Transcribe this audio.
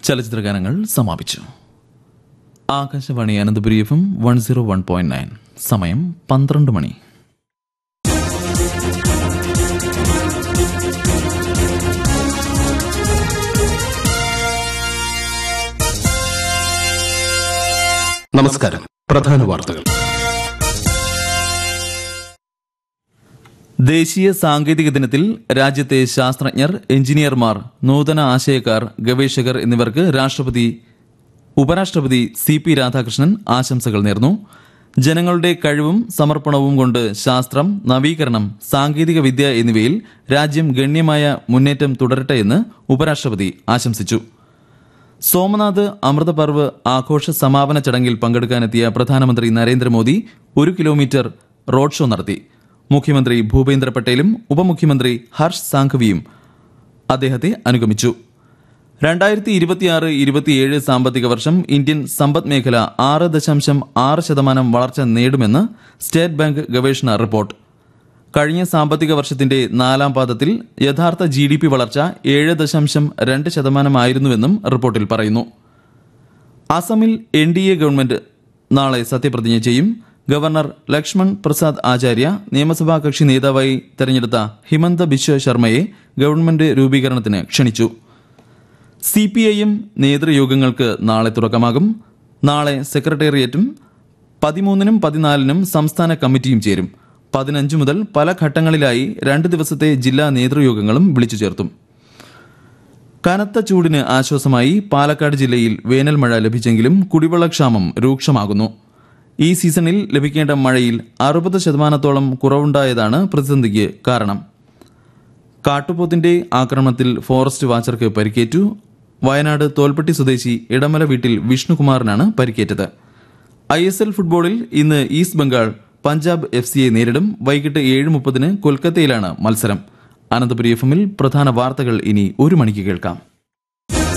ചലച്ചിത്ര ഗാനങ്ങൾ സമാപിച്ചു Akashvani Ananthapuri F M one zero one point nine സമയം പന്ത്രണ്ട് മണി നമസ്കാരം പ്രധാന വാർത്തകൾ ദേശീയ സാങ്കേതിക ദിനത്തിൽ രാജ്യത്തെ ശാസ്ത്രജ്ഞർ എഞ്ചിനീയർമാർ നൂതന ആശയക്കാർ ഗവേഷകർ എന്നിവർക്ക് രാഷ്ട്രപതി ഉപരാഷ്ട്രപതി സി പി രാധാകൃഷ്ണൻ ആശംസകൾ നേർന്നു ജനങ്ങളുടെ കഴിവും സമർപ്പണവും കൊണ്ട് ശാസ്ത്രം നവീകരണം സാങ്കേതിക വിദ്യ എന്നിവയിൽ രാജ്യം ഗണ്യമായ മുന്നേറ്റം തുടരട്ടെ എന്ന് ഉപരാഷ്ട്രപതി ആശംസിച്ചു സോമനാഥ് അമൃതപർവ് ആഘോഷ സമാപന ചടങ്ങിൽ പങ്കെടുക്കാനെത്തിയ പ്രധാനമന്ത്രി നരേന്ദ്രമോദി ഒരു കിലോമീറ്റർ റോഡ് ഷോ നടത്തി മുഖ്യമന്ത്രി ഭൂപേന്ദ്ര പട്ടേലും ഉപമുഖ്യമന്ത്രി ഹർഷ് സാംഘവിയും അദ്ദേഹത്തെ അനുഗമിച്ചു രണ്ടായിരത്തി ഇരുപത്തിയാറ് ഇരുപത്തിയേഴ് സാമ്പത്തിക വർഷം ഇന്ത്യൻ സമ്പദ് മേഖല ആറ് ദശാംശം ആറ് ശതമാനം വളർച്ച നേടുമെന്ന് സ്റ്റേറ്റ് ബാങ്ക് ഗവേഷണ റിപ്പോർട്ട് കഴിഞ്ഞ സാമ്പത്തിക വർഷത്തിന്റെ നാലാം പാദത്തിൽ യഥാർത്ഥ ജി ഡി പി വളർച്ച ഏഴ് ദശാംശം രണ്ട് ശതമാനമായിരുന്നുവെന്നും റിപ്പോർട്ടിൽ പറയുന്നു അസമിൽ എൻ ഡി എ ഗവൺമെന്റ് നാളെ സത്യപ്രതിജ്ഞ ചെയ്യും ഗവർണർ ലക്ഷ്മൺ പ്രസാദ് ആചാര്യ നിയമസഭാ കക്ഷി നേതാവായി തെരഞ്ഞെടുത്ത ഹിമന്ത ബിശ്വ ശർമ്മയെ ഗവൺമെന്റ് രൂപീകരണത്തിന് ക്ഷണിച്ചു സി പി ഐ എം നേതൃയോഗങ്ങൾക്ക് നാളെ തുടക്കമാകും നാളെ സെക്രട്ടേറിയറ്റും പതിമൂന്നിനും പതിനാലിനും സംസ്ഥാന കമ്മിറ്റിയും ചേരും പതിനഞ്ച് മുതൽ പല ഘട്ടങ്ങളിലായി രണ്ട് ദിവസത്തെ ജില്ലാ നേതൃയോഗങ്ങളും വിളിച്ചു ചേർത്തും കനത്ത ചൂടിന് ആശ്വാസമായി പാലക്കാട് ജില്ലയിൽ വേനൽ മഴ ലഭിച്ചെങ്കിലും കുടിവെള്ളക്ഷാമം രൂക്ഷമാകുന്നു ഈ സീസണിൽ ലഭിക്കേണ്ട മഴയിൽ അറുപത് ശതമാനത്തോളം കുറവുണ്ടായതാണ് പ്രതിസന്ധിക്ക് കാരണം കാട്ടുപോത്തിന്റെ ആക്രമണത്തിൽ ഫോറസ്റ്റ് വാച്ചർക്ക് പരിക്കേറ്റു വയനാട് തോൽപ്പെട്ടി സ്വദേശി ഇടമല വീട്ടിൽ വിഷ്ണുകുമാറിനാണ് പരിക്കേറ്റത് ഐ എസ് എൽ ഫുട്ബോളിൽ ഇന്ന് ഈസ്റ്റ് ബംഗാൾ പഞ്ചാബ് എഫ് സിയെ നേരിടും വൈകിട്ട് ഏഴ് മുപ്പതിന് കൊൽക്കത്തയിലാണ് മത്സരം അനന്തപുരി എഫ് എമ്മിൽ പ്രധാന വാർത്തകൾ ഇനി ഒരു മണിക്ക് കേൾക്കാം